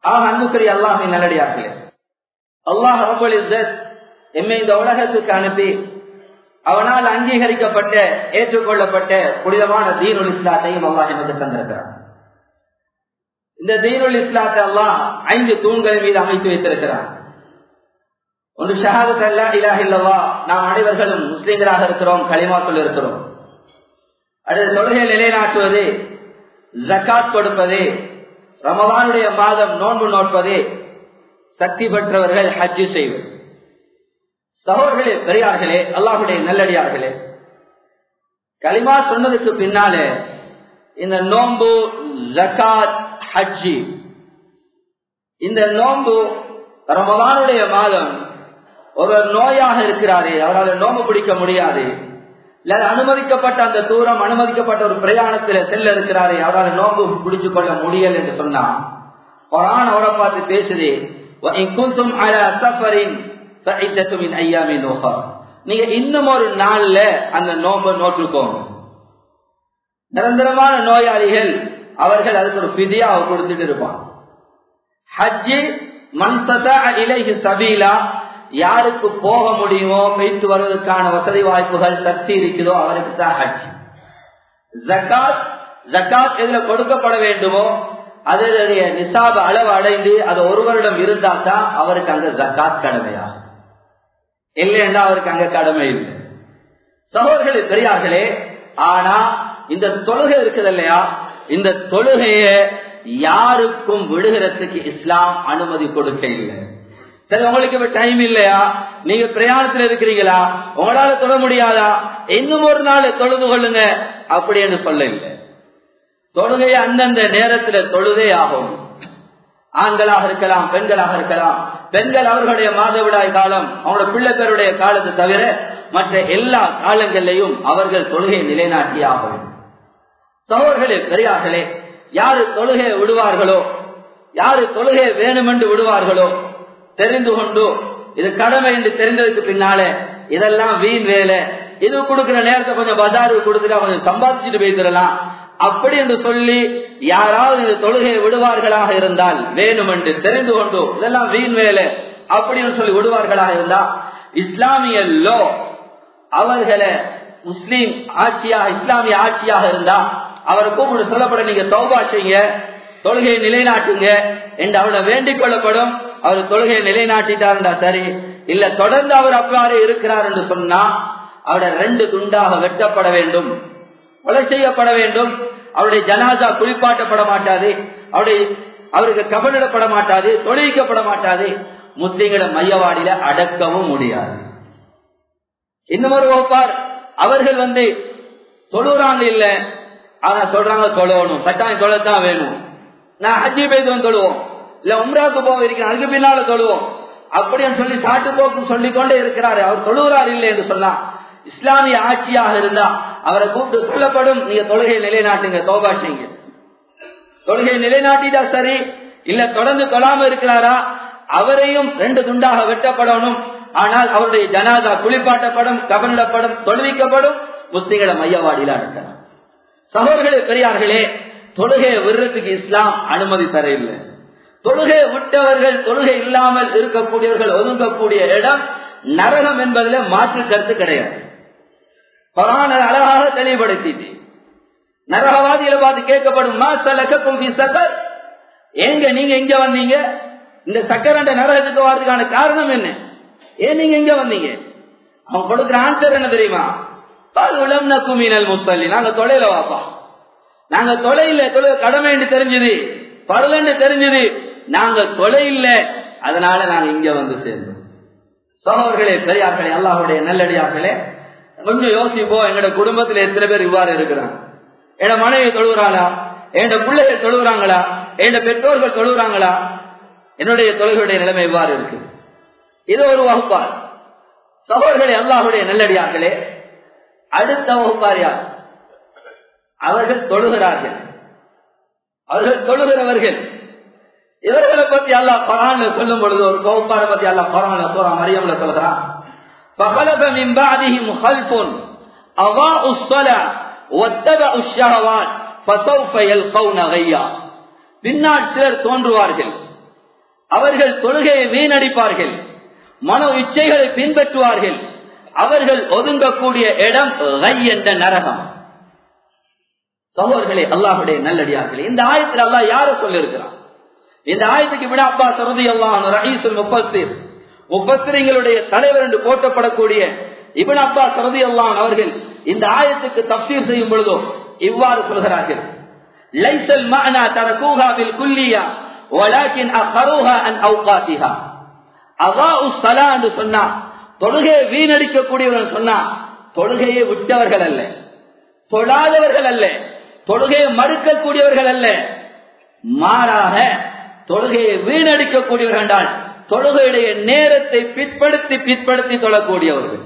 ஆக அன்புக்குரிய அல்லாஹின் நல்லடியார்களே அல்லாஹ் ரபுல் இஸ்ஸத் எம்மை இந்த உலகத்துக்கு அனுப்பி அவனால் அங்கீகரிக்கப்பட்ட ஏற்றுக்கொள்ளப்பட்ட புனிதமான தீனுல் இஸ்லாத்தையும் அல்லாஹ் எமக்கு தந்திருக்கிறான் இந்த தீனுல் இஸ்லாத்தை அல்லாஹ் ஐந்து தூண்கள் மீது அமைத்து வைத்திருக்கிறான் ஒன்று ஷஹாதத் அல்லா இலாஹ் இல்லவா நாம் அனைவர்களும் முஸ்லீம்களாக இருக்கிறோம் களிமாக்குள் இருக்கிறோம் அடுத்து தொழுகை நிலைநாட்டுவது ஜக்காத் கொடுப்பது ரமதானுடைய மாதம் நோன்பு நோட்பது சக்தி பெற்றவர்கள் ஹஜ்ஜு செய்வது சகோதர்களே பெரியார்களே அல்லாஹுடைய நல்லடியார்களே களிமா சொன்னதுக்கு பின்னாலே இந்த நோன்பு ஜக்காத் ஹஜ்ஜி இந்த நோன்பு ரமதானுடைய மாதம் ஒரு நோயாக இருக்கிறாரே அவரால் நோம்பு பிடிக்க முடியாது இல்ல அனுமதிக்கப்பட்ட அந்த தூரம் அனுமதிக்கப்பட்ட ஒரு பிரயாணத்துல செல்ல இருக்கிறாரே அவரால் நோம்பு பிடிச்சு கொள்ள முடியல என்று சொன்னா குரான் அவரை பார்த்து பேசுது நீங்க இன்னும் ஒரு நாள்ல அந்த நோம்பை நோற்றுக்கோங்க நிரந்தரமான நோயாளிகள் அவர்கள் அதுக்கு ஒரு பிதியா அவர் கொடுத்துட்டு இருப்பான் ஹஜ்ஜி மன்சதா இலைஹி சபீலா யாருக்கு போக முடியுமோ போயிட்டு வருவதற்கான வசதி வாய்ப்புகள் சக்தி இருக்குதோ அவருக்கு தான் ஹஜ் ஜக்காத் ஜக்காத் எதுல கொடுக்கப்பட வேண்டுமோ அதனுடைய நிசாப அளவு அடைந்து அது ஒரு வருடம் இருந்தா தான் அவருக்கு அங்க ஜக்காத் கடமையாகும் இல்லைன்னா அவருக்கு அங்க கடமை இல்லை சகோதரர்களே பெரியார்களே ஆனா இந்த தொழுகை இருக்குது இல்லையா இந்த தொழுகைய யாருக்கும் விடுகிறதுக்கு இஸ்லாம் அனுமதி கொடுக்க இல்லை சரி உங்களுக்கு இப்ப டைம் இல்லையா நீங்க பிரயாணத்துல இருக்கிறீங்களா உங்களால தொழ முடியாதா இன்னும் ஒரு நாள் தொழுது கொள்ளுங்க அப்படி என்று சொல்ல இல்லை தொழுகையை அந்தந்த நேரத்துல தொழுதே ஆகும் ஆண்களாக இருக்கலாம் பெண்களாக இருக்கலாம் பெண்கள் அவர்களுடைய மாதவிடாய் காலம் அவங்களோட பிள்ளை பேருடைய காலத்தை தவிர மற்ற எல்லா காலங்களிலையும் அவர்கள் தொழுகையை நிலைநாட்டி ஆகும் சகோதர்களே பெரியார்களே யாரு தொழுகையை விடுவார்களோ யாரு தொழுகையை வேணுமென்று விடுவார்களோ தெரிந்து கொண்டு இது கடமை என்று தெரிந்ததுக்கு பின்னாலே இதெல்லாம் வீண் வேலை இது கொடுக்கிற நேரத்தை கொஞ்சம் பஜாருக்கு கொடுத்துட்டா கொஞ்சம் சம்பாதிச்சுட்டு போய்த்திடலாம் அப்படி என்று சொல்லி யாராவது இந்த தொழுகையை விடுவார்களாக இருந்தால் வேணுமென்று தெரிந்து கொண்டு இதெல்லாம் வீண் வேலை அப்படின்னு சொல்லி விடுவார்களாக இருந்தா இஸ்லாமிய லோ அவர்களை முஸ்லீம் ஆட்சியாக இஸ்லாமிய ஆட்சியாக இருந்தா அவரை கூப்பிட்டு சொல்லப்பட நீங்க தௌபா செய்யுங்க தொழுகையை நிலைநாட்டுங்க என்று அவரை வேண்டிக் கொள்ளப்படும் அவர் தொழுகையை நிலைநாட்டிட்டார்டா சரி இல்ல தொடர்ந்து அவர் அவ்வாறு இருக்கிறார் என்று சொன்னா அவரை ரெண்டு துண்டாக வெட்டப்பட வேண்டும் கொலை செய்யப்பட வேண்டும் அவருடைய ஜனாசா குளிப்பாட்டப்பட மாட்டாது அவருடைய அவருக்கு கவனிடப்பட மாட்டாது தொழிலிக்கப்பட மாட்டாது முஸ்லிம்கள மையவாடியில அடக்கவும் முடியாது இன்னும் ஒரு வகுப்பார் அவர்கள் வந்து தொழுறாங்க இல்ல ஆனா சொல்றாங்க தொழணும் கட்டாயம் தொழத்தான் வேணும் நான் ஹஜ்ஜி பேசி வந்து தொழுவோம் இல்ல உம்ராக்கு போக இருக்கிறேன் அதுக்கு பின்னால தொழுவோம் அப்படின்னு சொல்லி சாட்டு போக்கு சொல்லிக் கொண்டே இருக்கிறாரு அவர் தொழுகிறார் இல்லை என்று சொன்னா இஸ்லாமிய ஆட்சியாக இருந்தா அவரை கூப்பிட்டு சொல்லப்படும் நீங்க தொழுகையை நிலைநாட்டுங்க தோபா செய்யுங்க தொழுகையை நிலைநாட்டிட்டா சரி இல்ல தொடர்ந்து தொழாம இருக்கிறாரா அவரையும் ரெண்டு துண்டாக வெட்டப்படணும் ஆனால் அவருடைய ஜனாதா குளிப்பாட்டப்படும் கவனிடப்படும் தொழுவிக்கப்படும் முஸ்லிம்களை மையவாடியில அடக்கலாம் சகோதரர்களே பெரியார்களே தொழுகையை விடுறதுக்கு இஸ்லாம் அனுமதி தர இல்லை தொழுகை விட்டவர்கள் தொழுகை இல்லாமல் இருக்கக்கூடியவர்கள் ஒதுங்கக்கூடிய இடம் நரகம் என்பதுல மாற்று கருத்து கிடையாது கொரான அழகாக தெளிவுபடுத்திட்டு நரகவாதிகளை பார்த்து கேட்கப்படும் சக்கர் எங்க நீங்க இங்க வந்தீங்க இந்த சக்கரண்ட நரகத்துக்கு வர்றதுக்கான காரணம் என்ன ஏன் நீங்க இங்க வந்தீங்க அவன் கொடுக்குற ஆன்சர் என்ன தெரியுமா பல் உளம் நக்குமீனல் முஸ்லி நாங்க தொலைல வாப்பா நாங்க தொலைல தொலை கடமை என்று தெரிஞ்சது பருளன்னு தெரிஞ்சது நாங்க தொலை இல்ல அதனால நாங்க இங்க வந்து சேர்ந்தோம் சோழர்களே பெரியார்களே அல்லாஹுடைய நல்லடியார்களே கொஞ்சம் யோசிப்போம் எங்கட குடும்பத்துல எத்தனை பேர் இவ்வாறு இருக்கிறாங்க என் மனைவி தொழுகிறாளா என் பிள்ளைகள் தொழுகிறாங்களா என் பெற்றோர்கள் தொழுகிறாங்களா என்னுடைய தொழில்களுடைய நிலைமை இவ்வாறு இருக்கு இது ஒரு வகுப்பார் சகோதரர்களே அல்லாஹுடைய நல்லடியார்களே அடுத்த வகுப்பார் யார் அவர்கள் தொழுகிறார்கள் அவர்கள் தொழுகிறவர்கள் இவர்களை பத்தி அல்லாஹ் பரான் சொல்லும் பொழுது ஒரு வகுப்பாரை பத்தி அல்லாஹ் பரான் சொல்றான் மரியம்ல சொல்றான் فخلف من بعدهم خلف أضاعوا الصلاة واتبعوا الشهوات فسوف يلقون غيا பின்னால் சிலர் தோன்றுவார்கள் அவர்கள் தொழுகையை வீணடிப்பார்கள் மனோ இச்சைகளை பின்பற்றுவார்கள் அவர்கள் ஒதுங்கக்கூடிய இடம் ரை என்ற நரகம் சகோதரர்களே அல்லாஹுடைய நல்லடியார்களே இந்த ஆயத்தில் அல்லாஹ் யார சொல்லிருக்கிறான் இந்த ஆயத்துக்கு விட அப்பா சரதி அல்லாஹ் ரஹீசுல் முப்பஸ்தீர் முப்பஸ்திரிங்களுடைய தலைவர் என்று போற்றப்படக்கூடிய இவன் அப்பா சரதி அல்லான் அவர்கள் இந்த ஆயத்துக்கு தப்சீர் செய்யும் பொழுதோ இவ்வாறு சொல்கிறார்கள் லைசல் மஅனா தரகூஹா பில் குல்லியா வலாக்கின் அகருஹா அன் அவுகாத்திஹா அகாஉ ஸலா என்று சொன்னா தொழுகையை வீணடிக்கக்கூடியவர்கள் சொன்னா தொழுகையை விட்டவர்கள் அல்ல தொழாதவர்கள் அல்ல தொழுகையை மறுக்கக்கூடியவர்கள் அல்ல மாறாக தொழுகையை வீணடிக்கக்கூடியவர்கள் என்றால் தொழுகையுடைய நேரத்தை பிற்படுத்தி பிற்படுத்தி தொழக்கூடியவர்கள்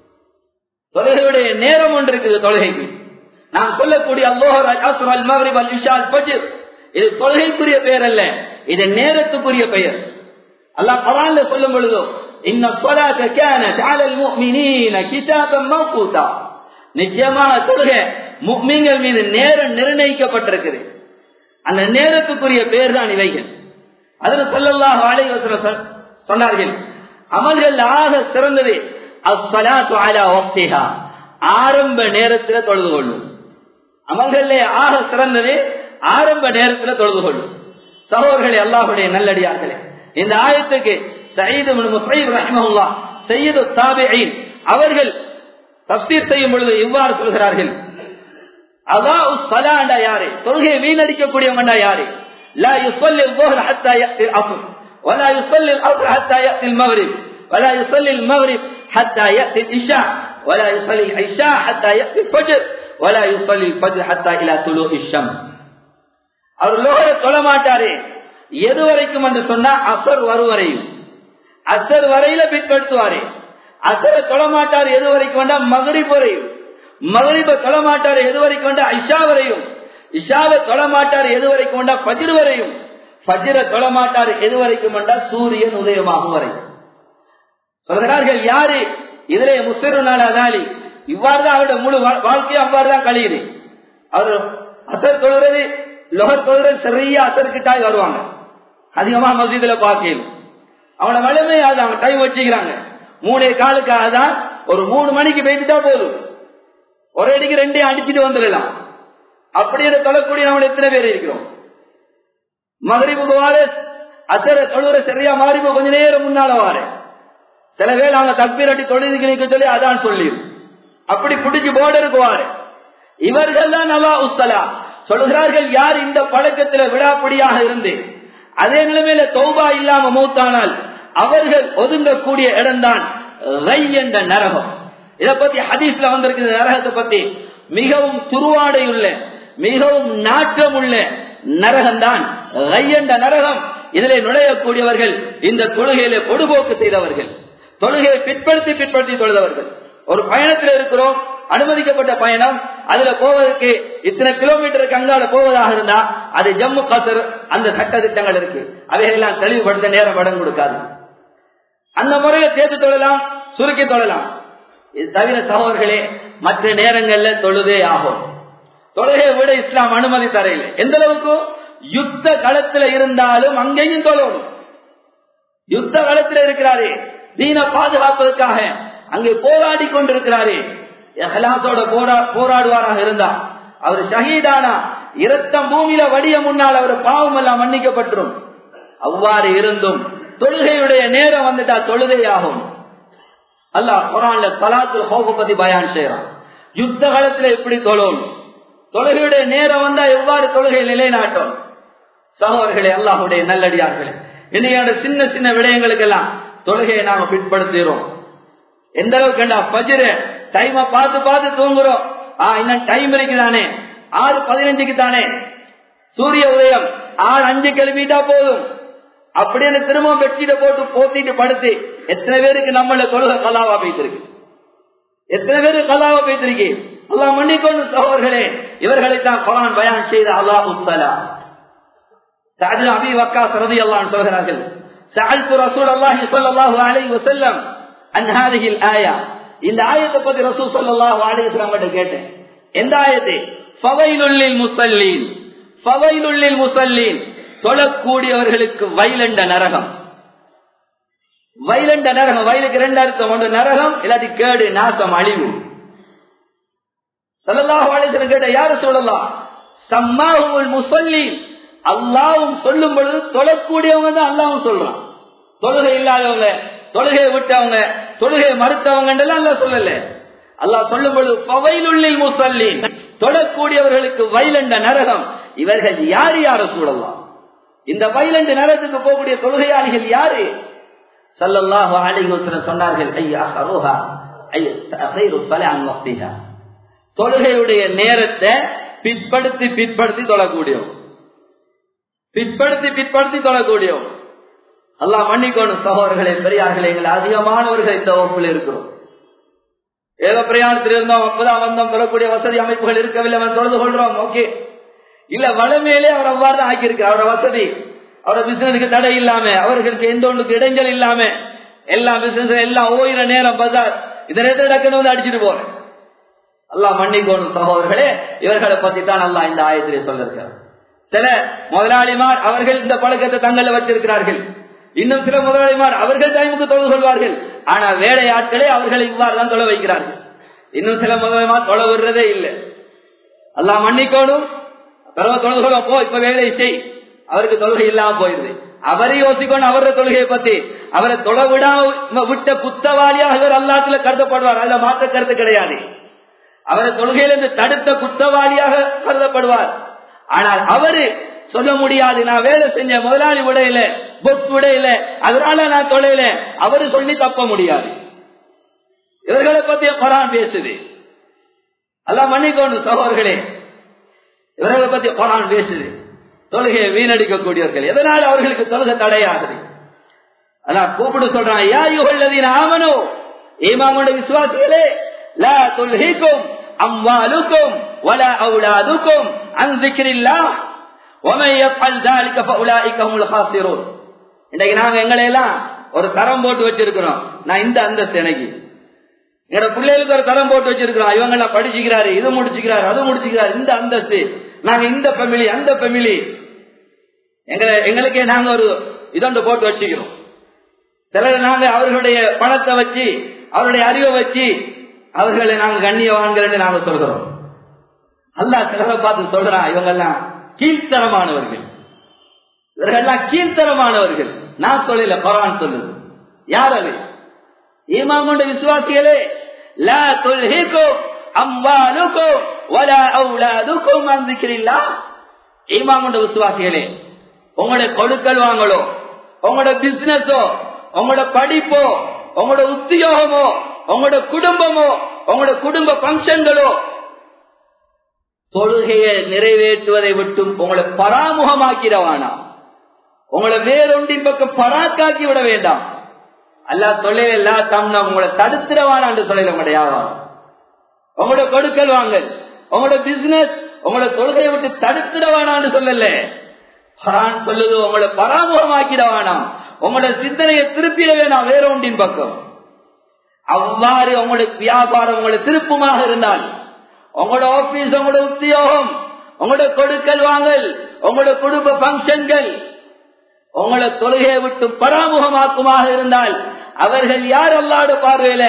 தொழுகையுடைய நேரம் ஒன்று இருக்குது தொழுகைக்கு நாம் சொல்லக்கூடிய அல்லோஹர் அல் அல் மகரிப் அல் விஷால் பஜிர் இது தொழுகைக்குரிய பெயர் அல்ல இது நேரத்துக்குரிய பெயர் அல்லாஹ் குரான்ல சொல்லும் பொழுதோ இன்ன சொலாத்த கேன சாலல் முஃமினீன கிதாபம் மௌகூதா நிச்சயமாக தொழுகை முக்மீன்கள் மீது நேரம் நிர்ணயிக்கப்பட்டிருக்குது அந்த நேரத்துக்குரிய பெயர் தான் இவைகள் அதில் சொல்லல்லாஹ் அலைவசர சொன்னார்கள் அமல்கள் ஆக சிறந்தது அஸ்ஸலாத்து அலா வக்திஹா ஆரம்ப நேரத்தில் தொழுது கொள்ளும் அமல்களே ஆக சிறந்தது ஆரம்ப நேரத்தில் தொழுது கொள்ளும் சகோதரர்களே அல்லாஹுடைய நல்லடியார்களே இந்த ஆயத்துக்கு சயீது முசைப் ரஹ்மஹுல்லா சையது தாபியின் அவர்கள் தப்சீர் செய்யும் பொழுது இவ்வாறு சொல்கிறார்கள் அதா சலாண்டா யாரு தொழுகையை வீணடிக்கக்கூடியவங்கண்டா யாரு لا يصلي الظهر حتى يأتي العصر ولا يصلي العصر حتى يأتي المغرب ولا يصلي المغرب حتى يأتي العشاء ولا يصلي العشاء حتى يأتي الفجر ولا يصلي الفجر حتى إلى طلوع الشمس அவர் லோகரை தொழ மாட்டாரு எது வரைக்கும் என்று சொன்னா அசர் வருவரையும் அசர் வரையில பிற்படுத்துவாரு அசரை தொழ மாட்டார் எது வரைக்கும் வேண்டா மகரிப் வரையும் மகரிப தொழ மாட்டார் எது வரைக்கும் வேண்டா ஐஷா வரையும் இஷாவை தொழ மாட்டார் எது வரைக்கும் வேண்டா பஜிர் வரையும் பஜிர தொழ மாட்டார் எது வரைக்கும் வேண்டா சூரியன் உதயமாகும் வரையும் சொல்கிறார்கள் யாரு இதிலே முஸ்லிரு நாளாதாலி இவ்வாறுதான் அவருடைய முழு வாழ்க்கையும் அவ்வாறுதான் கழியுது அவர் அசர் தொழுறது லொகர் தொழுறது சரியா அசர்கிட்டாய் வருவாங்க அதிகமா மசீதுல பார்க்கணும் அவனை வலிமை அது அவங்க டைம் வச்சுக்கிறாங்க மூணே காலுக்காக தான் ஒரு மூணு மணிக்கு போயிட்டுட்டா போதும் ஒரே அடிக்கு ரெண்டையும் அடிச்சுட்டு வந்துடலாம் அப்படின்னு தொழக்கூடிய நம்ம எத்தனை பேர் இருக்கிறோம் மகரிபுக்கு வாரு அசர தொழுற சரியா மாறிபு கொஞ்ச நேரம் முன்னால வாரு சில பேர் அவங்க தப்பீர் அடி தொழுதுக்கு சொல்லி அதான் சொல்லி அப்படி பிடிச்சு போர்டருக்கு வாரு இவர்கள் தான் நல்லா உஸ்தலா சொல்கிறார்கள் யார் இந்த பழக்கத்துல விடாப்பிடியாக இருந்து அதே நிலைமையில தௌபா இல்லாம மூத்தானால் அவர்கள் ஒதுங்கக்கூடிய இடம்தான் ரை என்ற நரகம் இதை பத்தி ஹதீஸ்ல வந்திருக்கிற நரகத்தை பத்தி மிகவும் துருவாடையுள்ள மிகவும் நாற்றம் உள்ள நரகம்தான் ரை என்ற நரகம் இதிலே நுழையக்கூடியவர்கள் இந்த தொழுகையில பொடுபோக்கு செய்தவர்கள் தொழுகையை பிற்படுத்தி பிற்படுத்தி தொழுதவர்கள் ஒரு பயணத்தில் இருக்கிறோம் அனுமதிக்கப்பட்ட பயணம் அதுல போவதற்கு இத்தனை கிலோமீட்டருக்கு அங்கால போவதாக இருந்தா அது ஜம்மு காசர் அந்த சட்ட திட்டங்கள் இருக்கு அவைகளெல்லாம் தெளிவுபடுத்த நேரம் இடம் கொடுக்காது அந்த முறையில சேர்த்து தொழலாம் சுருக்கி தொழலாம் இது தவிர சகோதரர்களே மற்ற நேரங்கள்ல தொழுதே ஆகும் தொழுகையை விட இஸ்லாம் அனுமதி தரையில்லை எந்த அளவுக்கு யுத்த களத்துல இருந்தாலும் அங்கேயும் தொழணும் யுத்த களத்துல இருக்கிறாரே தீன பாதுகாப்பதற்காக அங்கே போராடி கொண்டிருக்கிறாரே எஹலாத்தோட போரா போராடுவாராக இருந்தா அவர் ஷஹீதானா இரத்தம் பூமியில வடிய முன்னால் அவர் பாவம் எல்லாம் மன்னிக்கப்பட்டுரும் அவ்வாறு இருந்தும் தொழுகையுடைய நேரம் வந்துட்டா தொழுகையாகும் அல்லாஹ் குரான்ல சலாத்துல ஹோப பத்தி பயான் செய்யறான் யுத்த காலத்துல எப்படி தொழும் தொழுகையுடைய நேரம் வந்தா எவ்வாறு தொழுகை நிலைநாட்டும் சகோதரர்களே அல்லாஹுடைய நல்லடியார்களே இன்னையோட சின்ன சின்ன விடயங்களுக்கெல்லாம் தொழுகையை நாம பிற்படுத்துகிறோம் எந்த அளவுக்கு பஜ்ர டைம பார்த்து பார்த்து தூங்குறோம் ஆஹ் இன்னும் டைம் இருக்குதானே ஆறு பதினஞ்சுக்கு தானே சூரிய உதயம் ஆறு அஞ்சு கிளம்பிட்டா போதும் அப்படின்னு திரும்ப பெட்ஷீட்டை போட்டு போத்திட்டு படுத்து எத்தனை பேருக்கு நம்மள தொழுக கலாவா போய்த்திருக்கு எத்தனை பேருக்கு கலாவா போய்த்திருக்கு அல்லா மன்னிக்கொண்டு சகோதர்களே இவர்களை தான் குரான் பயான் செய்த அல்லாஹ் உத்தலா சாது அபி வக்கா சரதி அல்லான்னு சொல்கிறார்கள் سألت رسول الله صلى الله عليه وسلم عن هذه الآية இந்த ஆயத்தை பத்தி ரசூல் ஸல்லல்லாஹு அலைஹி வஸல்லம் கேட்டேன் எந்த ஆயத்தை ஃபவைலுல் லில் முஸல்லீன் ஃபவைலுல் லில் முஸல்லீன் தொழக்கூடியவர்களுக்கு வயலண்ட நரகம் வயலண்ட நரகம் வயலுக்கு ரெண்டு அர்த்தம் ஒன்று நரகம் இல்லாட்டி கேடு நாசம் அழிவு சல்லல்லாஹு அலைஹி கேட்ட யாரு சொல்லலாம் சம்மாஹுல் முசல்லி அல்லாவும் சொல்லும் பொழுது தொழக்கூடியவங்க தான் அல்லாவும் சொல்றான் தொழுகை இல்லாதவங்க தொழுகையை விட்டவங்க தொழுகையை மறுத்தவங்க அல்ல சொல்லல அல்லாஹ் சொல்லும் பொழுது பவையிலுள்ளில் முசல்லி தொழக்கூடியவர்களுக்கு வயலண்ட நரகம் இவர்கள் யார் யார சூழலாம் இந்த வயலண்ட நரகத்துக்கு போகக்கூடிய தொழுகையாளிகள் யாரு சல்லல்லாஹு அலைஹி வஸல்லம் சொன்னார்கள் ஐயா அரோஹா ஐயா தகைரு ஸலான் வக்திஹா தொழுகையுடைய நேரத்தை பிற்படுத்தி பிற்படுத்தி தொழக்கூடியவன் பிற்படுத்தி பிற்படுத்தி தொழக்கூடியவன் அல்லாஹ் மன்னிக்கணும் சகோதரர்களே பெரியார்களே எங்கள் அதிகமானவர்கள் இந்த வகுப்பில் இருக்கிறோம் ஏதோ பிரயாணத்தில் இருந்தோம் அப்பதான் வந்தோம் பெறக்கூடிய வசதி அமைப்புகள் இருக்கவில்லை அவன் தொழுது கொள்றோம் ஓகே இல்ல வளமேலே அவர் அவ்வாறு தான் ஆக்கியிருக்கார் அவரோட வசதி அவரோட பிசினஸுக்கு தடை இல்லாம அவர்களுக்கு எந்த ஒன்றுக்கு இடைஞ்சல் இல்லாம எல்லா பிசினஸ் எல்லாம் ஓயிர நேரம் பஜார் இந்த நேரத்தில் டக்குன்னு வந்து அடிச்சுட்டு போறேன் அல்லாஹ் மன்னிக்கோணும் சகோதரர்களே இவர்களை பத்தி தான் அல்லாஹ் இந்த ஆயத்திலே சொல்லிருக்கார் சில முதலாளிமார் அவர்கள் இந்த பழக்கத்தை தங்களை வச்சிருக்கிறார்கள் இன்னும் சில முதலாளிமார் அவர்கள் டைமுக்கு தொழுது கொள்வார்கள் ஆனா வேலை ஆட்களே அவர்களை இவ்வாறு தான் தொலை வைக்கிறார்கள் இன்னும் சில முதலாளிமார் தொலை விடுறதே இல்லை அல்லாஹ் மன்னிக்கோணும் பிறகு தொழுது கொள்ள போ இப்ப வேலை செய் அவருக்கு தொழுகை இல்லாம போயிருது அவரை யோசிக்கணும் அவர தொழுகையை பத்தி அவரை தொலை விடாம விட்ட குத்தவாளியாக இவர் அல்லாத்துல கருதப்படுவார் அதுல மாற்ற கருத்து கிடையாது அவரை தொழுகையிலிருந்து தடுத்த குத்தவாளியாக கருதப்படுவார் ஆனால் அவரு சொல்ல முடியாது நான் வேலை செஞ்ச முதலாளி விடையில பொஸ் விடையில அதனால நான் தொலைல அவரு சொல்லி தப்ப முடியாது இவர்களை பத்தி குரான் பேசுது அல்ல மன்னிக்கோணும் சகோதரர்களே இவர்களை பத்தி குரான் பேசுது தொழுகையை வீணடிக்கக்கூடியவர்கள் எதனால் அவர்களுக்கு தொழுகை தடையாகுது அதான் கூப்பிட்டு சொல்றான் யா யுகல்லதீன் ஆமனோ ஈமாமுடைய விசுவாசிகளே லா துல்ஹிக்கும் அம்வாலுக்கும் வலா அவுலாதுக்கும் அன் ذிக்ரில்லாஹ் ومن يفعل ذلك فاولئك هم الخاسرون இன்னைக்கு நாங்க எங்களை எல்லாம் ஒரு தரம் போட்டு வச்சிருக்கிறோம் நான் இந்த அந்தஸ்து எனக்கு என்னோட பிள்ளைகளுக்கு ஒரு தரம் போட்டு வச்சிருக்கிறோம் இவங்க எல்லாம் படிச்சுக்கிறாரு இது முடிச்சுக்கிறாரு அது முடிச்சுக்கிறாரு இந்த அந்தஸ்து நாங்க இந்த ஃபெமிலி அந்த ஃபெமிலி எங்களை எங்களுக்கே நாங்க ஒரு இதொன்று போட்டு வச்சுக்கிறோம் சிலர் நாங்க அவர்களுடைய பணத்தை வச்சு அவருடைய அறிவை வச்சு அவர்களை நாங்க கண்ணியவான்கள் நாங்க சொல்கிறோம் அல்லா சிலரை பார்த்து சொல்றான் இவங்க எல்லாம் கீழ்த்தரமானவர்கள் இவர்கள்லாம் கீழ்த்தரமானவர்கள் நான் சொல்லல குரான் சொல்லுது யார் அது ஈமாமுண்ட விசுவாசிகளே லா துல்ஹிக்கும் அம்வாலுக்கும் வலா அவுலாதுக்கும் அன் ذிக்ரில்லாஹ் ஈமாமுண்ட விசுவாசிகளே உங்களுடைய கொடுக்கல் வாங்கலோ உங்களோட பிசினஸோ உங்களோட படிப்போ உங்களோட உத்தியோகமோ உங்களோட குடும்பமோ உங்களோட குடும்ப பங்கன்களோ தொழுகையை நிறைவேற்றுவதை விட்டும் உங்களை பராமுகமாக்கிடவானா உங்களை வேறொன்றின் பக்கம் பராக்காக்கி விட வேண்டாம் அல்லா தொழில் எல்லா தம்னா உங்களை தடுத்துடவானான்னு சொல்லல உங்களுடைய வியாபாரம் உங்களோட கொடுக்கல் வாங்கல் உங்களோட பிசினஸ் உங்களோட தொழுகையை விட்டு தடுத்துடவானான்னு சொல்லல குரான் சொல்லுது உங்களை பராமுகமாக்கிட வேணாம் உங்களோட சிந்தனையை திருப்பிட வேணாம் வேற ஒன்றின் பக்கம் அவ்வாறு உங்களுடைய வியாபாரம் உங்களை திருப்புமாக இருந்தால் உங்களோட ஆபீஸ் உங்களோட உத்தியோகம் உங்களோட கொடுக்கல் வாங்கல் உங்களோட குடும்ப பங்கன்கள் உங்களை தொழுகையை விட்டு பராமுகமாக்குமாக இருந்தால் அவர்கள் யார் அல்லாட பார்வையில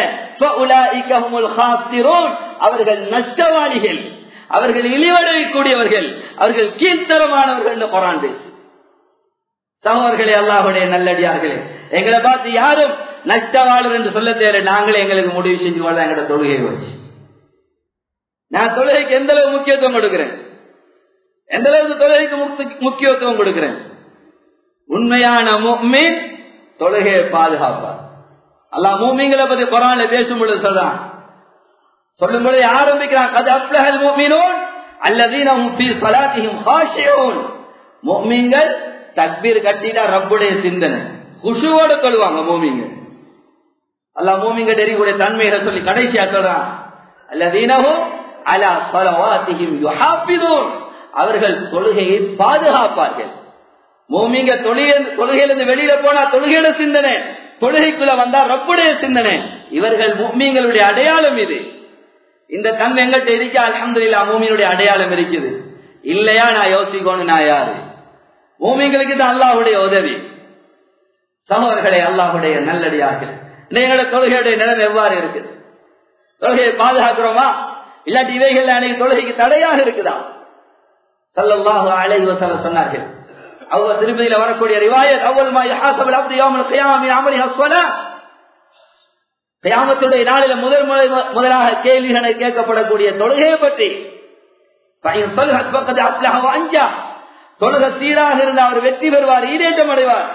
அவர்கள் நஷ்டவாளிகள் அவர்கள் இழிவடையக்கூடியவர்கள் அவர்கள் கீழ்த்தரமானவர்கள் என்று குரான் பேசு சகோதர்களே அல்லாஹுடைய நல்லடியார்களே எங்களை பார்த்து யாரும் நஷ்டவாளர் என்று சொல்ல தேவை நாங்களே எங்களுக்கு முடிவு செஞ்சு கொள்ள எங்களோட தொழுகையை வச்சு நான் தொழுகைக்கு எந்த அளவு முக்கியத்துவம் கொடுக்கிறேன் எந்த அளவுக்கு தொழுகைக்கு முக்கியத்துவம் கொடுக்கிறேன் உண்மையான மீன் தொழுகையை பாதுகாப்பார் அல்லா மூமிங்களை பத்தி குரான்ல பேசும் பொழுது சொல்றான் சொல்லும் பொழுது ஆரம்பிக்கிறான் அது அப்லஹல் மூமினோன் அல்லதீனஹும் ஃபீ ஸலாத்திஹிம் ஹாஷியூன் மூமின்கள் தக்பீர் கட்டிட்டா ரப்புடைய சிந்தனை குஷுவோட தொழுவாங்க மூமிங்க அல்லாஹ் மூமிங்க டெரிக்கூடிய தன்மையை சொல்லி கடைசியா சொல்றான் அல்லதீனஹும் அலா ஸலவாத்திஹிம் யுஹாஃபிதூன் அவர்கள் தொழுகையை பாதுகாப்பார்கள் மூமிங்க தொழுகை தொழுகையிலிருந்து வெளியில போனா தொழுகையில சிந்தனை தொழுகைக்குள்ள வந்தா ரப்புடைய சிந்தனை இவர்கள் மூமிங்களுடைய அடையாளம் இது இந்த தன்மை எங்கிட்ட இருக்க அலமதுல்லா மூமியினுடைய அடையாளம் இருக்குது இல்லையா நான் யோசிக்கணும் நான் யாரு பூமிகளுக்கு தான் அல்லாஹுடைய உதவி சகோதரர்களே அல்லாஹுடைய நல்லடியார்கள் எங்களுடைய தொழுகையுடைய நிலைமை எவ்வாறு இருக்குது தொழுகையை பாதுகாக்கிறோமா இல்லாட்டி இவைகள் அன்னைக்கு தொழுகைக்கு தடையாக இருக்குதா சல்லல்லாஹு அலைஹி வஸல்லம் சொன்னார்கள் அவங்க திருப்பதியில வரக்கூடிய ரிவாயத் அவ்வளவு மா யஹாசபுல் அப்து யௌமல் கியாமி அமலி ஹஸ்வலா கியாமத்துடைய நாளில முதல் முறை முதலாக கேள்விகளை கேட்கப்படக்கூடிய தொழுகையை பற்றி பையன் சொல் ஹஸ்பக்கது அஸ்லஹ அஞ்சா தொழுக சீராக இருந்த அவர் வெற்றி பெறுவார் ஈடேற்றம் அடைவார்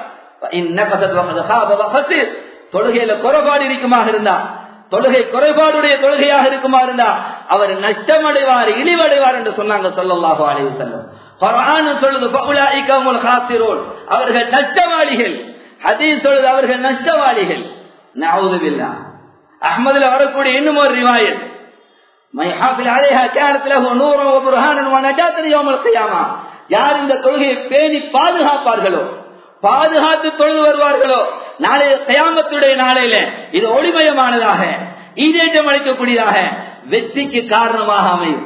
தொழுகையில குறைபாடு இருக்குமாக இருந்தா தொழுகை குறைபாடுடைய தொழுகையாக இருக்குமா இருந்தா அவர் நஷ்டம் அடைவார் இழிவடைவார் என்று சொன்னாங்க சொல்லல்லாஹு அலைவு செல்லும் சொல்லுது அவர்கள் நஷ்டவாளிகள் ஹதீஸ் சொல்லுது அவர்கள் நஷ்டவாளிகள் நவுதுபில்லா அஹமதுல வரக்கூடிய இன்னும் ஒரு ரிவாயத் யார் இந்த தொழுகையை பேணி பாதுகாப்பார்களோ பாதுகாத்து தொழுது வருவார்களோ நாளைய கயாமத்துடைய நாளையில இது ஒளிமயமானதாக ஈடேற்றம் அளிக்கக்கூடியதாக வெற்றிக்கு காரணமாக அமையும்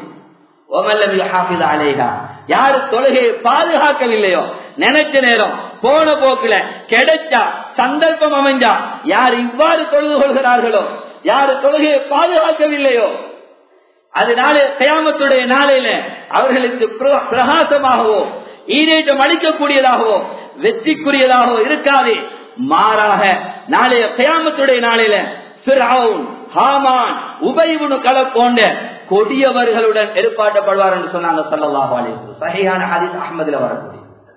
யாரு தொழுகையை பாதுகாக்கவில்லையோ நினைச்ச நேரம் போன போக்குல கிடைச்சா சந்தர்ப்பம் அமைஞ்சா யார் இவ்வாறு தொழுது கொள்கிறார்களோ யாரு தொழுகையை பாதுகாக்கவில்லையோ அதனால கயாமத்துடைய நாளையில அவர்களுக்கு பிரகாசமாகவோ ஈரேற்றம் அளிக்கக்கூடியதாகவோ வெற்றிக்குரியதாகவோ இருக்காது மாறாக நாளைய கயாமத்துடைய நாளையில ஹாமான் உபைவுனு கல போன்ற கொடியவர்களுடன் எதிர்பார்க்கப்படுவார் என்று சொன்னாங்க சல்லாஹ் அலி சஹியான ஹதீஸ் அஹமதுல வரக்கூடிய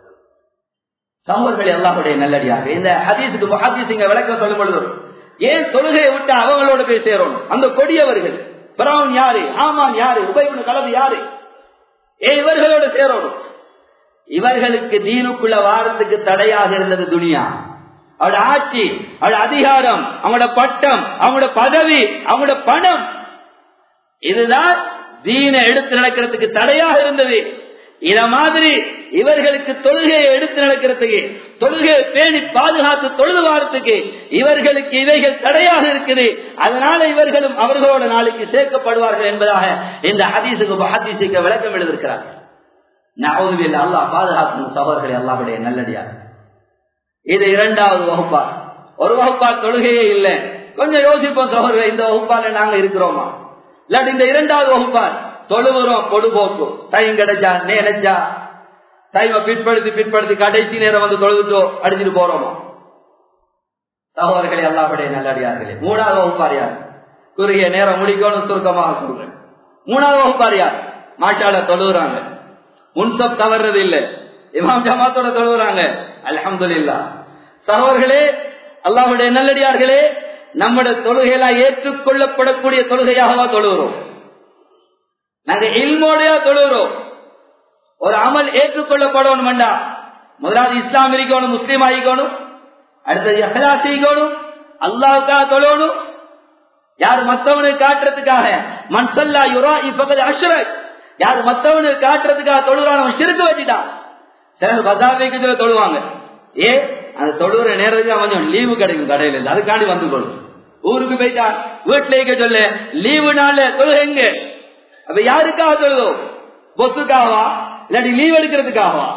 சமூகர்கள் எல்லாருடைய நல்லடியாக இந்த ஹதீஸுக்கு ஹதீஸ் இங்க விளக்க சொல்லும் பொழுது ஏன் தொழுகையை விட்டு அவங்களோட போய் சேரணும் அந்த கொடியவர்கள் பிரவுன் யாரு ஆமான் யாரு உபயோக கலவு யாரு ஏ இவர்களோட சேரணும் இவர்களுக்கு தீனுக்குள்ள வாரத்துக்கு தடையாக இருந்தது துனியா அவட ஆட்சி அவட அதிகாரம் அவங்களோட பட்டம் அவங்களோட பதவி அவங்களோட பணம் இதுதான் தீனை எடுத்து நடக்கிறதுக்கு தடையாக இருந்தது இத மாதிரி இவர்களுக்கு தொழுகையை எடுத்து நடக்கிறதுக்கு தொழுகையை பேணி பாதுகாத்து தொழுது வாரத்துக்கு இவர்களுக்கு இவைகள் தடையாக இருக்குது அதனால இவர்களும் அவர்களோட நாளைக்கு சேர்க்கப்படுவார்கள் என்பதாக இந்த ஹதீசுக்கு ஹதீசுக்கு விளக்கம் எழுதியிருக்கிறார்கள் நவுதுவில் அல்லாஹ் பாதுகாக்கும் சகோதரர்களை அல்லாவுடைய நல்லடியாக இது இரண்டாவது வகுப்பார் ஒரு வகுப்பார் தொழுகையே இல்லை கொஞ்சம் யோசிப்போம் சகோதரர்கள் இந்த வகுப்பால நாங்க இருக்கிறோமா இல்லாட்டி இந்த இரண்டாவது வகுப்பார் தொழுவுறோம் பொடுபோக்கு டைம் கிடைச்சா நினைச்சா டைமை பிற்படுத்தி பிற்படுத்தி கடைசி நேரம் வந்து தொழுதுட்டோ அடிச்சுட்டு போறோமா சகோதரர்களே எல்லாருடைய நல்லடியார்களே மூணாவது வகுப்பார் யார் குறுகிய நேரம் முடிக்கணும் சுருக்கமாக சொல்றேன் மூணாவது வகுப்பார் யார் மாஷால தொழுகிறாங்க முன்சப் தவறுறது இல்லை இமாம் ஜமாத்தோட தொழுகிறாங்க அலமது இல்லா சகோதர்களே அல்லாஹுடைய நல்லடியார்களே நம்முடைய தொழுகையெல்லாம் ஏற்றுக்கொள்ளப்படக்கூடிய தொழுகையாகவா தொழுகிறோம் நாங்க இல்மோடையா தொழுகிறோம் ஒரு அமல் ஏற்றுக்கொள்ளப்படணும் வேண்டாம் முதலாவது இஸ்லாம் இருக்கணும் முஸ்லீம் ஆகிக்கணும் அடுத்தது அஹ்லாஸ் செய்யணும் அல்லாவுக்காக தொழணும் யார் மத்தவனுக்கு காட்டுறதுக்காக மன்சல்லா யுரா இப்ப அஷ்ரக் யார் மத்தவனுக்கு காட்டுறதுக்காக தொழுகிறான் அவன் சிறுக்கு வச்சுட்டான் சிலர் பஜார் வைக்கிறதுல தொழுவாங்க ஏ அந்த தொழுகிற நேரத்துக்கு கொஞ்சம் லீவு கிடைக்கும் கடையில இருந்து அதுக்காண்டி வந்து கொள்ளும் ஊருக்கு போயிட்டான் வீட்டுல இருக்க சொல்லு லீவு நாள்ல தொழுகைங்க அப்ப யாருக்காக தொழுதோம் பொசுக்காகவா இல்லாட்டி லீவ் எடுக்கிறதுக்காகவா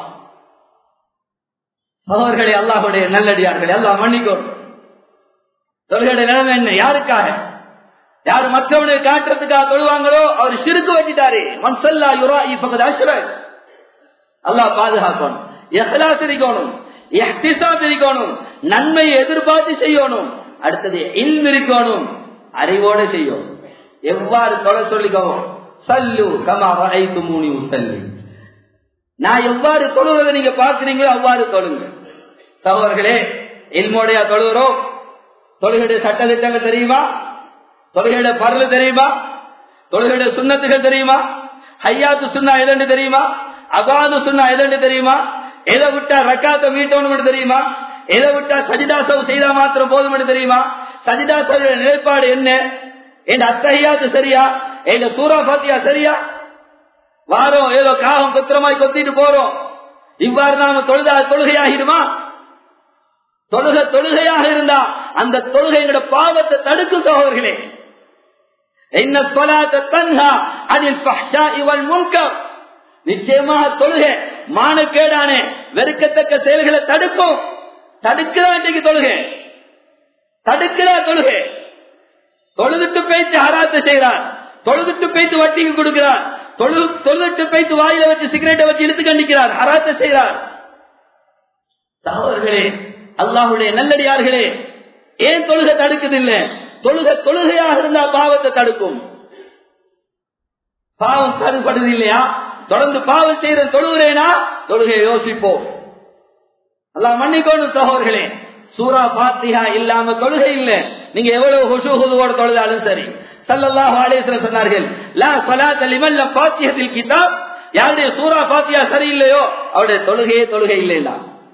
அவர்களே அல்லாஹுடைய நல்லடியார்கள் எல்லாம் மன்னிக்கும் தொழுகையுடைய நிலைமை என்ன யாருக்காக யாரு மற்றவனுக்கு காட்டுறதுக்காக தொழுவாங்களோ அவர் சிறுக்கு வச்சிட்டாரு மன்சல்லா யுரா இப்ப அஷ்ரக் அல்லாஹ் பாதுகாக்கணும் எஹ்லாஸ் இருக்கணும் எஹ்திசாப் இருக்கணும் நன்மை எதிர்பார்த்து செய்யணும் அடுத்தது இல்ம் இருக்கணும் அறிவோட செய்யும் எவ்வாறு தொலை சொல்லிக்கவும் சல்லு கமா ஐந்து மூணி உத்தல்லி நான் எவ்வாறு தொழுவதை நீங்க பாக்குறீங்களோ அவ்வாறு தொழுங்க சகோதரர்களே இல்மோடையா தொழுகிறோம் தொழுகையுடைய சட்ட திட்டங்கள் தெரியுமா தொழுகையுடைய பரலு தெரியுமா தொழுகையுடைய சுண்ணத்துகள் தெரியுமா ஹையாத்து சுண்ணா எதண்டு தெரியுமா அகாது சுண்ணா எதண்டு தெரியுமா எதை விட்டா ரக்காத்த மீட்டோன்னு தெரியுமா எதை விட்டா சஜிதாசவு செய்தா மாத்திரம் போதும் தெரியுமா சஜிதாசவுடைய நிலைப்பாடு என்ன என் அத்தகையாத்து சரியா எங்க சூரா பாத்தியா சரியா வாரம் ஏதோ காகம் குத்திரமாய் கொத்திட்டு போறோம் இவ்வாறு நாம தொழுதா தொழுகையாகிடுமா தொழுக தொழுகையாக இருந்தா அந்த தொழுகையோட பாவத்தை தடுக்கும் சகோதரர்களே என்ன சொலாத்த தன்ஹா அதில் இவள் முன்கம் நிச்சயமாக தொழுகை மானக்கேடானே வெறுக்கத்தக்க செயல்களை தடுக்கும் தடுக்கிறா இன்றைக்கு தொழுகை தடுக்கிறா தொழுகை தொழுதுட்டு பேச்சு ஹராத்த செய்கிறார் தொழுதுட்டு பேச்சு வட்டிக்கு கொடுக்கிறார் தொழு தொழுதுட்டு பேச்சு வாயில வச்சு சிகரெட்டை வச்சு இழுத்து கண்டிக்கிறார் ஹராத்த செய்கிறார் சகோதரர்களே அல்லாஹுடைய நல்லடியார்களே ஏன் தொழுகை தடுக்குதில்லை தொழுகை தொழுகையாக இருந்தா பாவத்தை தடுக்கும் பாவம் தடுப்படுது இல்லையா தொடர்ந்து பாவம் செய்யற தொழுகிறேனா தொழுகையை யோசிப்போம் அல்லாஹ் மன்னிக்கோணும் சகோதரர்களே சூரா பாத்தியா இல்லாம தொழுகை இல்ல நீங்க எவ்வளவு ஹுசுகுதுவோட தொழுதாலும் சரி சல்லல்லாஹு அலைஹி வஸல்லம் சொன்னார்கள் லா ஸலாத்த லிமன் லம் ஃபாத்திஹத்தில் கிதாப் யாருடைய சூரா பாத்தியா சரியில்லையோ அவருடைய தொழுகையே தொழுகை இல்லையா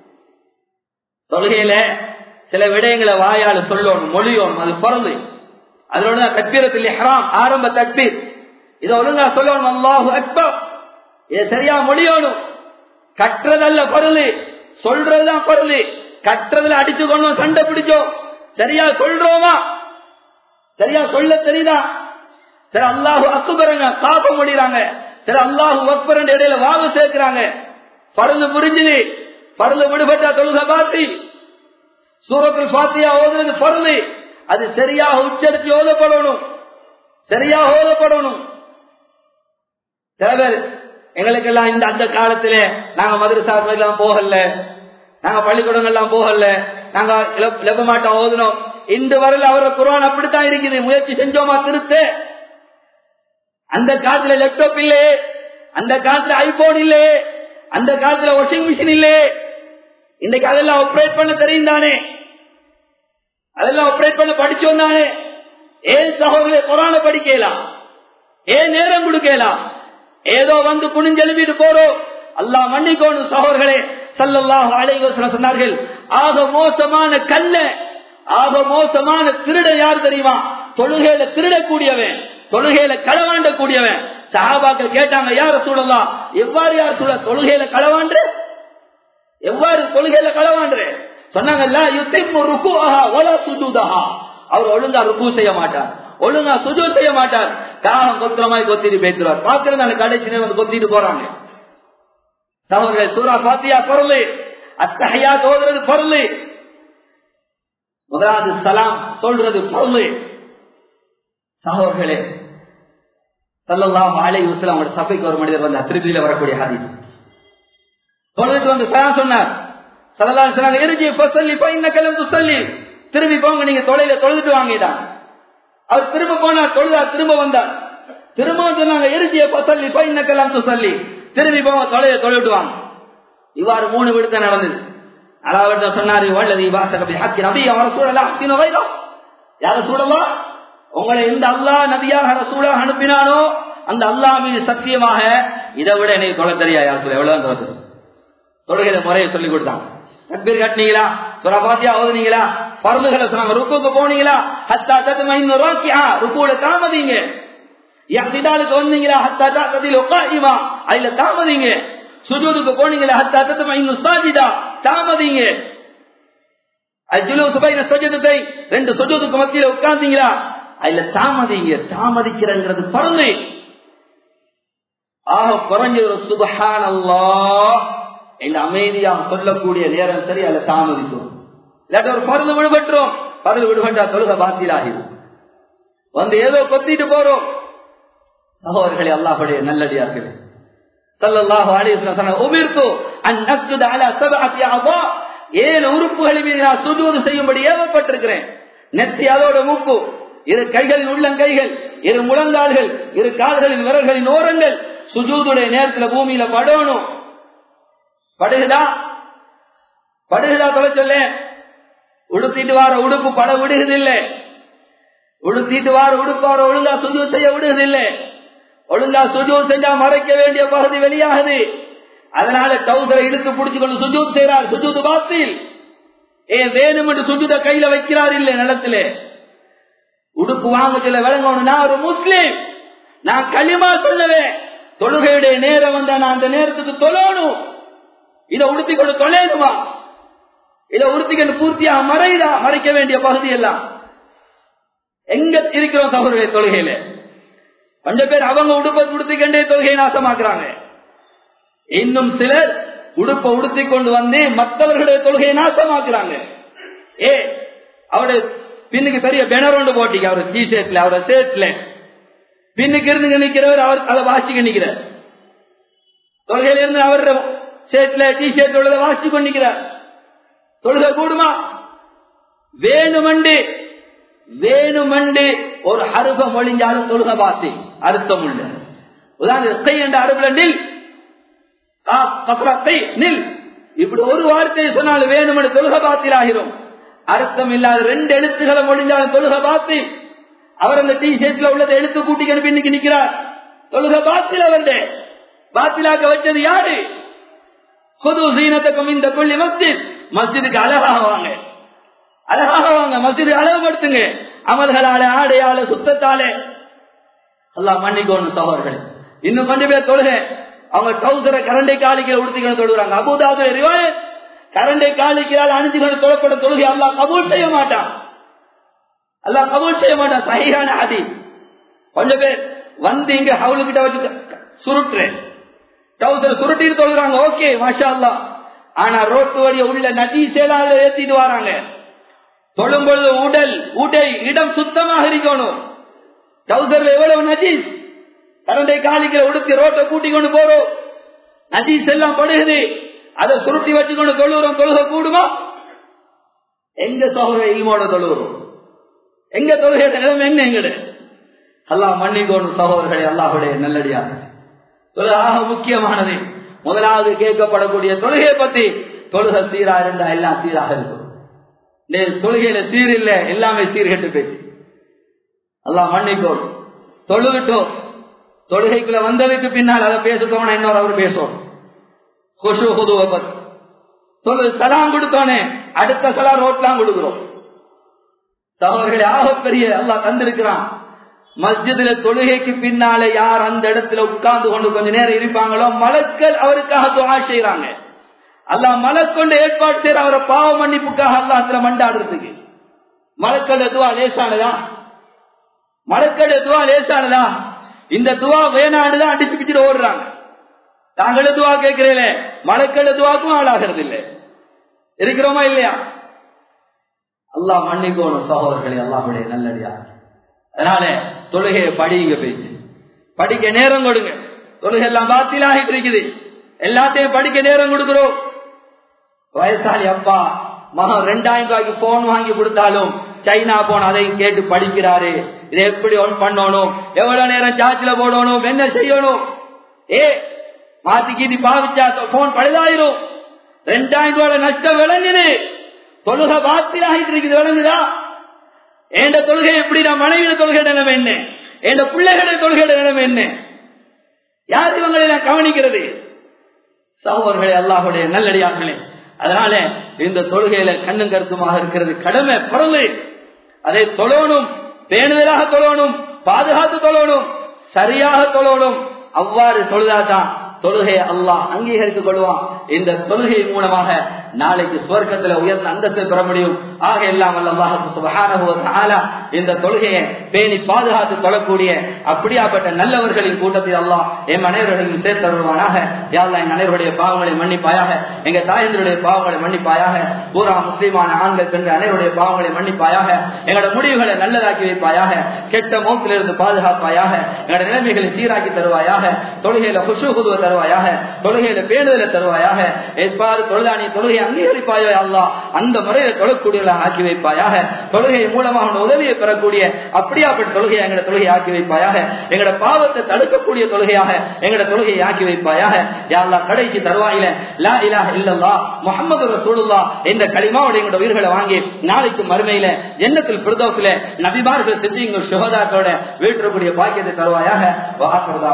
தொழுகையில சில விடயங்களை வாயால சொல்லணும் மொழியோணும் அது பிறந்து அதோட தக்பீரத்தில் இஹ்ராம் ஆரம்ப தக்பீர் இதை ஒழுங்கா சொல்லணும் அல்லாஹு அக்பர் இதை சரியா மொழியோணும் கட்டுறதல்ல பொருள் சொல்றதுதான் பொருள் கட்டுறதுல அடிச்சு கொண்டோம் சண்டை பிடிச்சோம் சரியா சொல்றோமா சரியா சொல்ல தெரியுதா சரி அல்லாஹு அக்குபரங்க காப்ப முடியறாங்க சரி அல்லாஹு அக்பர் இடையில வாவு சேர்க்கிறாங்க பருந்து புரிஞ்சுது பருந்து விடுபட்டா தொழுக பாத்தி சூரத்தில் பாத்தியா ஓதுறது பருந்து அது சரியாக உச்சரித்து ஓதப்படணும் சரியாக ஓதப்படணும் சில பேர் எங்களுக்கெல்லாம் இந்த அந்த காலத்திலே நாங்க மதுரசா எல்லாம் போகல நாங்க பள்ளிக்கூடங்கள்லாம் போகல நாங்க லெப மாட்டோம் ஓதுனோம் இந்த வரல அவர குரான் அப்படித்தான் இருக்குது முயற்சி செஞ்சோமா திருத்த அந்த காலத்துல லேப்டாப் இல்லையே அந்த காலத்துல ஐபோன் இல்லையே அந்த காலத்துல வாஷிங் மிஷின் இல்லையே இன்னைக்கு அதெல்லாம் ஆப்ரேட் பண்ண தெரியும் தானே அதெல்லாம் ஆப்ரேட் பண்ண படிச்சோம் தானே ஏன் சகோதரே குரான படிக்கலாம் ஏன் நேரம் கொடுக்கலாம் ஏதோ வந்து குனிஞ்செலும்பிட்டு போறோம் அல்லாஹ் மன்னிக்கோணும் சகோதரர்களே சல்லல்லாஹு அலைஹி வஸல்லம் சொன்னார்கள் ஆக மோசமான கல்ல ஆக மோசமான திருட யார் தெரியுமா தொழுகையில திருடக்கூடியவன் தொழுகையில களவாண்ட கூடியவன் சஹாபாக்கள் கேட்டாங்க யார சூழலாம் எவ்வாறு யார் சூழ தொழுகையில களவாண்டு எவ்வாறு தொழுகையில களவாண்டு சொன்னாங்கல்ல யுத்திப்பு ருக்குஹா வலா சுஜூதஹா அவர் ஒழுங்கா ருக்கு செய்ய மாட்டார் ஒழுங்கா சுஜூ செய்ய மாட்டார் காலம் கொத்திரமாய் கொத்திட்டு பேசுவார் பாக்குறது அந்த கடைசி வந்து கொத்திட்டு போறாங்க சகோதரர் சூரா பாத்தியா பொருள் அத்தகையா தோதுறது பொருள் முதலாவது சலாம் சொல்றது பொருள் சகோதரர்களே சல்லல்லாம் ஆலை உசல அவங்களோட சபைக்கு ஒரு மனிதர் வந்தார் திருப்பியில வரக்கூடிய ஹதீஸ் தொழுதுக்கு வந்து சலாம் சொன்னார் சல்லல்லா சொன்னாங்க எரிஜி சொல்லி பையன கிளம்பு சொல்லி திரும்பி போங்க நீங்க தொலைல தொழுதுட்டு வாங்கிட்டான் அவர் திரும்ப போனார் தொழுதா திரும்ப வந்தார் திரும்ப சொன்னாங்க எரிஜிய பசல்லி பையன கிளம்பு சொல்லி திரும்பி போங்க தொலைல தொழுவிட்டு வாங்க இவ்வாறு மூணு விடுத்த நடந்தது அதாவது சொன்னாரு வல்லதி வாசகபி ஹக்கி நபி அவரை சூழலாம் ஹக்கின வைரம் யார சூழலாம் உங்களை எந்த அல்லா நபியாக ரசூலாக அனுப்பினானோ அந்த அல்லா மீது சத்தியமாக இதை விட எனக்கு தொலை தெரியா யார் சொல்ல எவ்வளவு தொலை தொழுகிற முறையை சொல்லி கொடுத்தாங்க தக்பீர் கட்டினீங்களா சுரபாத்தியா ஓதுனீங்களா பருந்துகளை சொன்னாங்க ருக்குக்கு போனீங்களா ஹத்தா தத்து மைந்து ரோக்கியா ருக்குல தாமதிங்க எத்திடாலுக்கு வந்தீங்களா ஹத்தா தத்தில் உட்காரிமா அதுல தாமதிங்க சுஜூதுக்கு போனீங்களா ஹத்தா தத்து மைந்து சாஜிதா தாமதிங்க ரெண்டு சுஜூதுக்கு மத்தியில உட்கார்ந்தீங்களா அதுல தாமதிங்க தாமதிக்கிறங்கிறது பருந்தை ஆக குறைஞ்ச ஒரு சுபஹானல்லா இந்த அமைதியாக சொல்லக்கூடிய நேரம் சரி அதுல தாமதிக்கும் இல்லாட்ட ஒரு பருது விடுபட்டுரும் பருது விடுபட்டா தொழுக பாத்திலாகிடும் வந்து ஏதோ கொத்திட்டு போறோம் சகோதரர்களே அல்லாஹுடைய நல்லடியார்களே சல்லல்லாஹு அலைஹி வஸல்லம் உமிர்து அன் நஸ்ஜுத அலா சபஅத்தி அபா ஏழு உறுப்புகளின் மீது நான் சுஜூது செய்யும்படி ஏவப்பட்டிருக்கிறேன் நெத்தி அதோட மூக்கு இரு கைகளின் உள்ளங்கைகள் இரு முழங்கால்கள் இரு கால்களின் விரல்களின் ஓரங்கள் சுஜூதுடைய நேரத்துல பூமியில படணும் படுகுதா படுகுதா தொலை சொல்ல உடுத்திட்டு வார உடுப்பு பட விடுகுது இல்ல உடுத்திட்டு வார உடுப்பு வார ஒழுங்கா சுஜூ செய்ய விடுகுது இல்ல ஒழுங்கா சுஜூ செஞ்சா மறைக்க வேண்டிய பகுதி வெளியாகுது அதனால டவுசரை இழுத்து பிடிச்சு கொண்டு சுஜூத் செய்யறார் சுஜூத் பாத்தில் ஏன் வேணும் என்று சுஜூத கையில வைக்கிறார் இல்ல நிலத்திலே உடுப்பு வாங்க சொல்ல விளங்கணும் நான் ஒரு முஸ்லீம் நான் களிமா சொல்லுவேன் தொழுகையுடைய நேரம் வந்தா நான் அந்த நேரத்துக்கு தொழணும் இதை உடுத்தி கொண்டு தொலைணுமா இதை உடுத்திக்கொண்டு பூர்த்தியாக மறைதா மறைக்க வேண்டிய பகுதி எல்லாம் எங்க இருக்கிறோம் சகோதரருடைய தொழுகையில கொஞ்சம் பேர் அவங்க உடுப்பை உடுத்திக்கண்டே தொழுகையை நாசமாக்குறாங்க இன்னும் சிலர் உடுப்ப உடுத்தி கொண்டு வந்து மற்றவர்களுடைய தொழுகையை நாசமாக்குறாங்க ஏ அவருடைய பின்னுக்கு பெரிய பெனர் ஒன்று போட்டிக்க அவர் டி ஷர்ட்ல அவரோட ஷர்ட்ல பின்னுக்கு இருந்து நிக்கிறவர் அவர் அதை வாசிக்க நிக்கிறார் தொழுகையில இருந்து அவர் ஷர்ட்ல டி ஷர்ட் உள்ளதை வாசிச்சு கொண்டு நிக்கிறார் தொழுகை கூடுமா வேணுமண்டு வேணுமண்டு ஒரு அருக மொழிஞ்சாலும் தொழுக பாத்தி அர்த்தம் உள்ள உதாரணம் கை என்ற அருகுல நில் கை நில் இப்படி ஒரு வார்த்தையை சொன்னாலும் வேணுமென்று தொழுக பாத்தில் ஆகிறோம் அர்த்தம் இல்லாத ரெண்டு எழுத்துக்களை மொழிஞ்சாலும் தொழுக பாத்தி அவர் அந்த டி ஷர்ட்ல உள்ளதை எழுத்து கூட்டி அனுப்பி இன்னைக்கு நிக்கிறார் தொழுக பாத்தில் அவருடைய பாத்திலாக்க வச்சது யாரு பொது சீனத்துக்கும் இந்த கொள்ளி மஸ்ஜித் மஸ்ஜிதுக்கு அழகாக வாங்க அழகாக வாங்க மஸ்ஜிது அழகுபடுத்துங்க அமல்களால ஆடையால சுத்தத்தாலே எல்லாம் மன்னிக்கணும் சகோதரர்கள் இன்னும் கொஞ்சம் பேர் தொழுக அவங்க டவுசரை கரண்டை காலிக்கிற உடுத்திக்கணும் தொழுகிறாங்க அபுதாபுர ரிவாய கரண்டை காலிக்கிறால் அணிஞ்சுக்கணும் தொழப்பட தொழுகை அல்லா கபூல் செய்ய மாட்டான் அல்லா கபூல் செய்ய மாட்டான் சகியான ஆதி கொஞ்சம் பேர் வந்து இங்க ஹவுலுக்கிட்ட வச்சு சுருட்டுறேன் டவுசர் சுருட்டிட்டு தொழுகிறாங்க ஓகே மாஷா அல்லா ஆனா ரோட்டு வழிய உள்ள நதி சேலால ஏத்திட்டு வராங்க தொழும் பொழுது உடல் உடை இடம் சுத்தமாக இருக்கணும் டவுசர்ல எவ்வளவு நஜீஸ் கரண்டை காலிக்கிற உடுத்தி ரோட்டை கூட்டி கொண்டு போறோம் நஜீஸ் எல்லாம் படுகுது அதை சுருட்டி வச்சுக்கொண்டு தொழுகிறோம் தொழுக கூடுமா எங்க சோதரை இல்மோட தொழுகிறோம் எங்க தொழுகை நிலைமை என்ன எங்கட அல்லாஹ் மன்னிக்கோணும் சகோதரர்களே அல்லாஹுடைய நல்லடியாக தொழுகாக முக்கியமானது முதலாவது கேட்கப்படக்கூடிய தொழுகையை பத்தி தொழுகை சீரா இருந்தா எல்லாம் சீராக இருக்கும் தொழுகையில சீர் இல்ல எல்லாமே சீர்கட்டு பேச்சு எல்லாம் மன்னிக்கோம் தொழுவிட்டோம் தொழுகைக்குள்ள வந்ததுக்கு பின்னால் அதை பேச தோண இன்னொரு அவர் பேசுவோம் கொசு பொதுவை பத்தி தொழு சலாம் கொடுத்தோனே அடுத்த சலாம் ரோட்லாம் கொடுக்கிறோம் சகோதரர்களே ஆகப்பெரிய எல்லாம் தந்திருக்கிறான் மஸ்ஜிதுல தொழுகைக்கு பின்னால யார் அந்த இடத்துல உட்கார்ந்து கொண்டு கொஞ்ச நேரம் இருப்பாங்களோ மலக்கள் அவருக்காக துவா செய்யறாங்க அல்லா மலக்கொண்டு ஏற்பாடு செய்யற அவரை பாவ மன்னிப்புக்காக அல்லாத்துல மண்டாடுறதுக்கு மலக்கட துவா லேசானதா மலக்கட துவா லேசானதா இந்த துவா வேணாண்டுதான் அடிச்சு பிச்சுட்டு ஓடுறாங்க தாங்களே துவா கேட்கிறீங்களே மலக்கட துவாக்கும் ஆளாகிறது இல்லை இருக்கிறோமா இல்லையா அல்லா மன்னிக்கோணும் சகோதரர்களே அல்லாஹுடைய நல்லடியா அதனால தொழுகையை படிங்க பேச்சு படிக்க நேரம் கொடுங்க தொழுகை எல்லாம் பாத்திலாகிட்டு இருக்குது எல்லாத்தையும் படிக்க நேரம் கொடுக்கிறோம் வயசாளி அப்பா மகன் ரெண்டாயிரம் ரூபாய்க்கு போன் வாங்கி கொடுத்தாலும் சைனா போன் அதையும் கேட்டு படிக்கிறாரு இதை எப்படி ஒன் பண்ணணும் எவ்வளவு நேரம் சார்ஜில் போடணும் என்ன செய்யணும் ஏ மாத்தி கீதி பாவிச்சா போன் பழுதாயிரும் ரெண்டாயிரம் ரூபாய் நஷ்டம் விளங்குது தொழுகை பாத்திலாகிட்டு இருக்குது விளங்குதா என் தொழுகை எப்படி நான் மனைவியில தொழுகை நிலைமை என்ன என் பிள்ளைகளுடைய தொழுகை நிலைமை என்ன யார் இவங்களை நான் கவனிக்கிறது சகோதரர்களே அல்லாஹுடைய நல்லடியார்களே அதனால இந்த தொழுகையில கண்ணும் கருத்துமாக இருக்கிறது கடமை பிறந்து அதை தொழணும் பேணுதலாக தொழணும் பாதுகாத்து தொழணும் சரியாக தொழணும் அவ்வாறு தொழுதாதான் தொழுகை அல்லாஹ் அங்கீகரித்துக் கொள்வான் இந்த தொழுகை மூலமாக நாளைக்கு சுவர்க்கத்துல உயர்ந்த அந்தஸ்தை பெற முடியும் ஆக எல்லாம் அல்லாஹ் இந்த தொழுகையை பேணி பாதுகாத்து தொழக்கூடிய அப்படியாப்பட்ட நல்லவர்களின் கூட்டத்தில் அல்லாஹ் என் அனைவர்களையும் சேர்த்து வருவானாக யாழ்லா என் அனைவருடைய பாவங்களை மன்னிப்பாயாக எங்க தாயந்தருடைய பாவங்களை மன்னிப்பாயாக பூரா முஸ்லீமான ஆண்கள் பெண்கள் அனைவருடைய பாவங்களை மன்னிப்பாயாக எங்களோட முடிவுகளை நல்லதாக்கி வைப்பாயாக கெட்ட மோக்கிலிருந்து பாதுகாப்பாயாக எங்களோட நிலைமைகளை சீராக்கி தருவாயாக தொழுகையில குஷு குதுவ தருவாயாக தொழுகையில பேணுதல தருவாயாக எப்பாறு தொழிலாளி தொழுகை அங்கீகரிப்பாயோ அல்லா அந்த முறையில தொழக்கூடியவர்களாக ஆக்கி வைப்பாயாக தொழுகை மூலமாக உதவியை பெறக்கூடிய அப்படியாப்பட்ட தொழுகையை எங்களோட தொழுகை ஆக்கி வைப்பாயாக எங்களோட பாவத்தை தடுக்கக்கூடிய தொழுகையாக எங்களோட தொழுகையை ஆக்கி வைப்பாயாக யாழ்லா கடைசி தருவாயில லா இலாஹ இல்லல்லா முகமது ரசூலுல்லா என்ற களிமாவோட எங்களோட உயிர்களை வாங்கி நாளைக்கு மறுமையில எண்ணத்தில் பிரதோசில நபிமார்கள் சித்திங்கள் சுகதாக்களோட வீட்டிற்குரிய பாக்கியத்தை தருவாயாக